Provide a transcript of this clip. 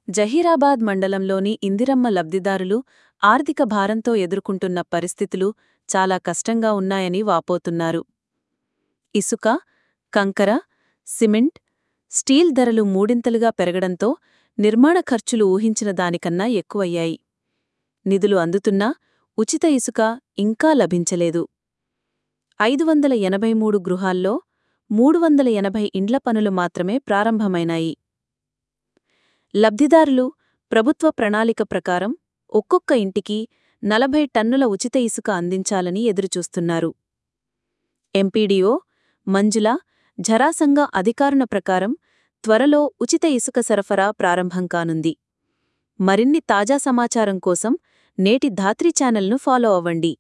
జహీరాబాద్ మండలంలోని ఇందిరమ్మ లబ్ధిదారులు ఆర్థిక భారంతో ఎదుర్కొంటున్న పరిస్థితులు చాలా కష్టంగా ఉన్నాయని వాపోతున్నారు ఇసుక కంకర సిమెంట్ స్టీల్ ధరలు మూడింతలుగా పెరగడంతో నిర్మాణ ఖర్చులు ఊహించిన దానికన్నా ఎక్కువయ్యాయి నిధులు అందుతున్నా ఉచిత ఇసుక ఇంకా లభించలేదు ఐదు వందల ఎనభై మూడు గృహాల్లో మూడు వందల ఎనభై ఇండ్ల పనులు మాత్రమే ప్రారంభమైనాయి లబ్ధిదారులు ప్రభుత్వ ప్రణాళిక ప్రకారం ఒక్కొక్క ఇంటికి నలభై టన్నుల ఉచిత ఇసుక అందించాలని ఎదురుచూస్తున్నారు ఎంపీడీఓ మంజుల ఝరాసంగ అధికారుల ప్రకారం త్వరలో ఉచిత ఇసుక సరఫరా ప్రారంభం కానుంది మరిన్ని తాజా సమాచారం కోసం నేటి ధాత్రి ఛానల్ను ఫాలో అవ్వండి